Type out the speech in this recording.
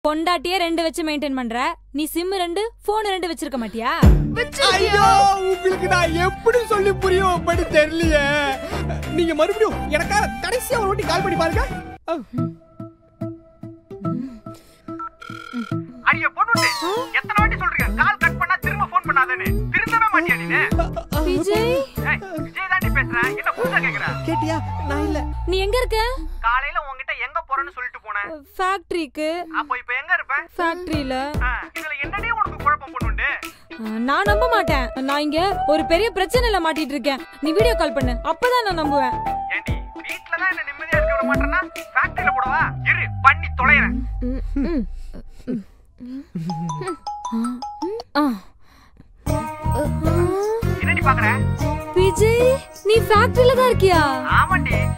பொண்டாட்டியே ரெண்டு வச்சு மெயின்டைன் பண்ற நீ சிம் ரெண்டு போன் ரெண்டு வச்சிருக்க மாட்டியா ஐயோ உங்களுக்கு நான் எப்படி சொல்லி புரிய வைப்பேன்னு தெரியலையே நீங்க மறுபடியும் எனக்காக கடைசியா ஒரு வாட்டி கால் பண்ணி பாருங்க அடிய பொண்ணுட்டு எத்தனை வாட்டி சொல்றீங்க கால் கட் பண்ணா திரும்ப ஃபோன் பண்ணாதேன்னு திருந்தவே மாட்டியா நீ விஜய் ஏய் விஜய் தாண்டி பேசுறேன் என்ன புதுசா கேக்குற கேட்டியா நான் இல்ல நீ எங்க இருக்க காலையில உன்கிட்ட எங்க போறேன்னு சொல்லிட்டு போனேன் ஃபேக்டரிக்கு அப்போ இப்ப எங்க இருப்ப ஃபேக்டரியில ஆ, இதுல என்னடி உனக்கு குழப்பம் பொண்ணுண்டு நான் நம்ப மாட்டேன் நான் இங்க ஒரு பெரிய பிரச்சனைல மாட்டிட்டு இருக்கேன் நீ வீடியோ கால் பண்ணு அப்பதான் நான் நம்புவேன் ஏண்டி வீட்ல தான் என்ன நிம்மதியா இருக்க விட மாட்டேன்னா ஃபேக்டரியில போடவா இரு பண்ணி தொலைறேன் ஆ. என்னடி பாக்குற விஜய் நீ ஃபேக்டரியில தான் இருக்கியா ஆமாண்டி